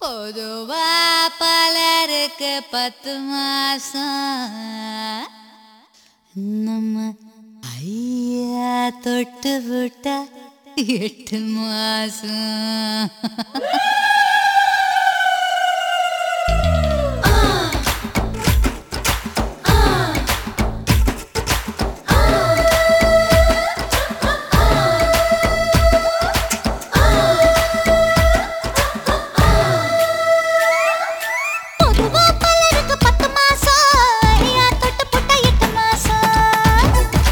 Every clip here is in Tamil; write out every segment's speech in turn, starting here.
பொதுவா பலருக்கு பத்து மாசம் நம்ம ஐயா தொட்டு விட்டா எட்டு மாசம் பொதுவா பலருக்கு பத்து மாசம் ஐயா தொட்டு புட்டா எட்டு மாசம்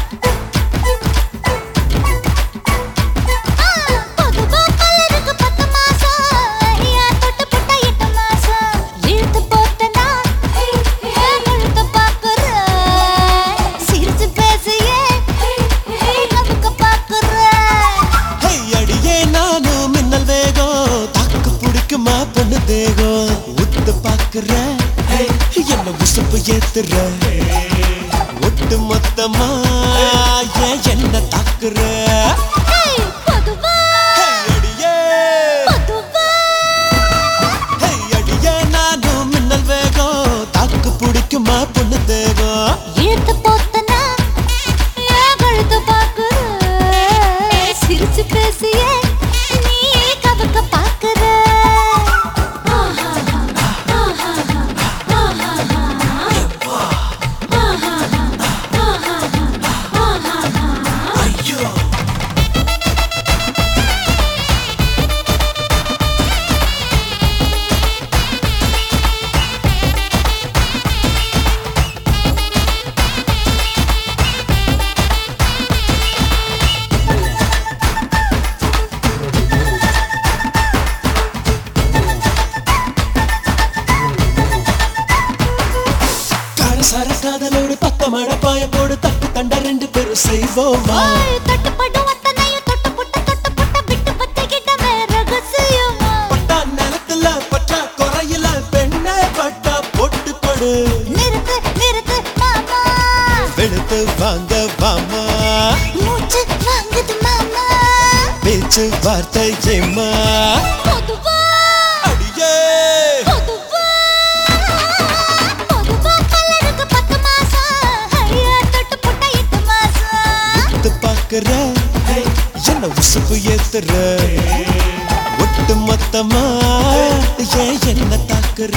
பொதுவா பலருக்கு பத்து மாசம் ஐயா தொட்டு புட்டா எட்டு மாசம் இழுத்து போட்டனா கழுத்த பாக்குற சிரிச்சு பேசியே நமக்கு பாக்குற ஹை, அடியே நானும் மின்னல் வேகம் தாக்கு பிடிக்குமா பொண்ணு தேகம் உத்து பாக்குற என்ன உசுப்பு ஏத்துற ஒட்டு மொத்தமா ஏன் என்ன தாக்குற பொதுவா ஹை, அடியே பொதுவா ஹை, அடியே நானும் மின்னல் வேகம் தாக்கு பிடிக்குமா பொண்ணு தேகம் இழுத்து போத்தனா என் கழுத்து பாக்குற சிரிச்சு பேசியே நீ கவக்க பாக்குற கார சார காதலோடு பக்க மழை பாய போடு தட்டு தண்ட ரெண்டு பேரும் செய்வோமா ஓய், தட்டுப்படும் அத்தனையும் தொட்டு புட்ட தொட்டு புட்ட விட்டு பத்திக்கிட்டமே ரகசியமா பட்டா நிலத்துல பட்டா குறையில பெண்ணே பட்டா போட்டு கொடு நிறுத்து நிறுத்து மாமா வெளுத்து வாங்க வாமா மூச்சு வாங்குது மாமா பேச்சு வார்த்தை ஏமா பொதுவா அடியே பொதுவா பொதுவா பலருக்கு பத்து மாசம் ஐயா தொட்டு புட்ட எட்டு மாசம் உத்து பாக்குற என்ன உசுப்பு ஏத்துற ஒட்டு மொத்தமா ஏன் என்ன தாக்குற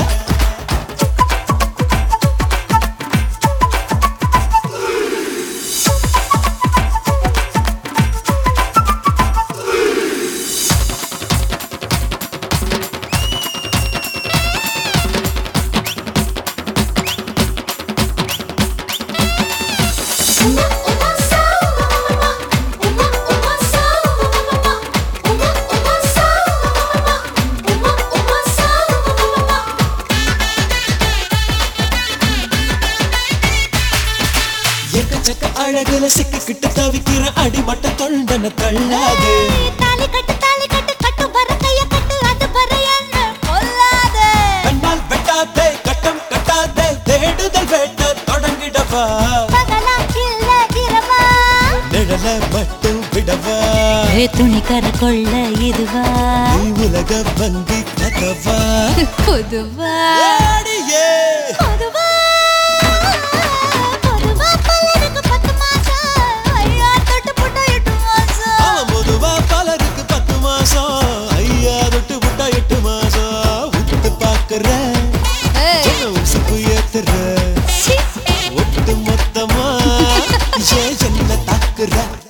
உமா உமா சா உமா உமா சா உமா உமா சா உமா உமா சா எக்கச்சக்க அழகுல சிக்கிக்கிட்டு தவிக்கிற அடிமட்ட தொண்டன தள்ளாது தாலி கட்டு தாலி கட்டு கட்டு வர கைய கட்டு அது வர என்ன கொல்லாத கண்ணால் வெட்டாதே கட்டம் கட்டாதே தேடுதல் வேட்ட தொடங்கிடவா பகலா இல்ல இரவா நிழல மட்டும் விடவா ஏ துணி கர கொள்ள இதுவா நீ உலக வங்கி கதவா பொதுவா அடியே பொதுவா பொதுவா பலருக்கு பத்து மாசம் ஐயா தொட்டு புட்ட எட்டு மாசம் அவன் பொதுவா பலருக்கு பத்து மாசம் ஐயா தொட்டு விட்டா எட்டு மாசம் உத்து பாக்குற சின்ன உசுப்பு ஏத்துற சி ஒட்டு மொத்தமா ஏன் என்ன தாக்குற